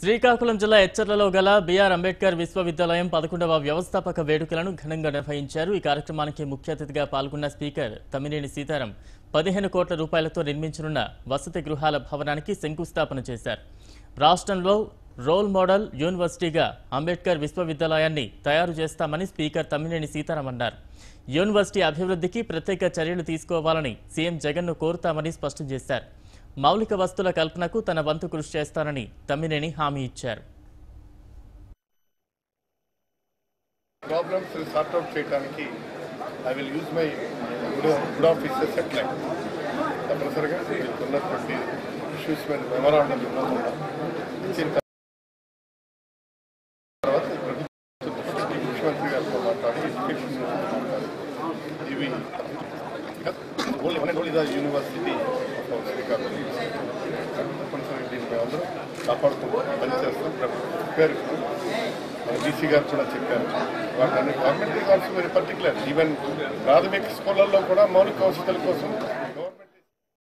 శ్రీకాకుళం జిల్లా ఎచ్చర్లలో గల బిఆర్ అంబేద్కర్ విశ్వవిద్యాలయం పదకొండవ వ్యవస్థాపక వేడుకలను ఘనంగా నిర్వహించారు ఈ కార్యక్రమానికి ముఖ్య అతిథిగా పాల్గొన్న స్పీకర్ తమ్మినేని సీతారాం పదిహేను కోట్ల రూపాయలతో నిర్మించనున్న వసతి గృహాల భవనానికి శంకుస్థాపన చేశారు రాష్ట్రంలో రోల్ మోడల్ యూనివర్సిటీగా అంబేద్కర్ విశ్వవిద్యాలయాన్ని తయారు చేస్తామని స్పీకర్ తమ్మినేని సీతారాం అన్నారు యూనివర్సిటీ అభివృద్ధికి ప్రత్యేక చర్యలు తీసుకోవాలని సీఎం జగన్ను కోరుతామని స్పష్టం చేశారు మౌలిక వస్తుల కల్పనకు తన వంతు కృషి చేస్తానని తమ్మినేని హామీ ఇచ్చారు ప్రాబ్లమ్స్ సార్ట్ అవుట్ చేయడానికి I will use my good good officers at like తప్పనిసరిగా మీకు ఉన్నటువంటి ఇష్యూస్ మీద మెమరాండం ఇవ్వకుండా ఇచ్చిన తర్వాత ప్రభుత్వ ముఖ్యమంత్రి గారితో మాట్లాడి ఎడ్యుకేషన్ మాట్లాడి ఇవి only one and only the university of Srikakulam తప్పనిసరిగా దీన్ని మేమందరం కాపాడుకుంటూ పనిచేస్తాం ప్రిపేర్ డీసీ గారు కూడా చెప్పారు వాటిని government is also very particular even ప్రాథమిక స్కూళ్ళల్లో కూడా మౌలిక వసతుల కోసం